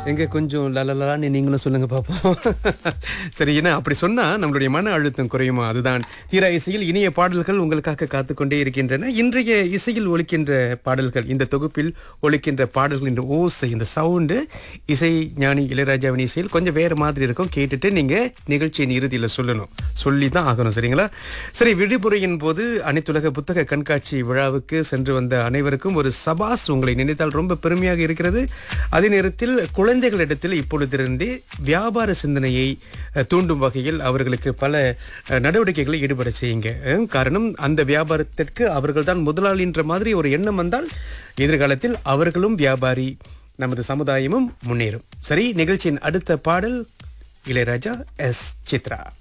எங்க கொஞ்சம் லலலான்னு நீங்களும் சொல்லுங்க பாப்போம் சரி என்ன அப்படி சொன்னா நம்மளுடைய மன அழுத்தம் குறையுமா அதுதான் தீரா இசையில் இனிய பாடல்கள் உங்களுக்காக காத்துக்கொண்டே இருக்கின்றன இன்றைய இசையில் ஒலிக்கின்ற பாடல்கள் இந்த தொகுப்பில் ஒலிக்கின்ற பாடல்களின் ஓசை இந்த சவுண்டு இசை ஞானி இளையராஜாவின் இசையில் கொஞ்சம் வேற மாதிரி இருக்கும் கேட்டுட்டு நீங்க நிகழ்ச்சியின் இறுதியில் சொல்லணும் சொல்லி தான் ஆகணும் சரிங்களா சரி விடுமுறையின் போது அனைத்துலக புத்தக கண்காட்சி விழாவுக்கு சென்று வந்த அனைவருக்கும் ஒரு சபாஸ் உங்களை நினைத்தால் ரொம்ப பெருமையாக இருக்கிறது அதே நேரத்தில் குழந்தைகளிடத்தில் இப்பொழுதிருந்தே வியாபார சிந்தனையை அஹ், தூண்டும் வகையில் அவர்களுக்கு பல அஹ், நடவடிக்கைகளை ஈடுபட செய்யுங்க அஹ், காரணம் அந்த வியாபாரத்திற்கு அவர்கள்தான் முதலாளின்ற மாதிரி ஒரு எண்ணம் வந்தால் எதிர்காலத்தில் அவர்களும் வியாபாரி நமது சமுதாயமும் முன்னேறும் சரி நிகழ்ச்சியின் அடுத்த பாடல் இளையராஜா எஸ் சித்ரா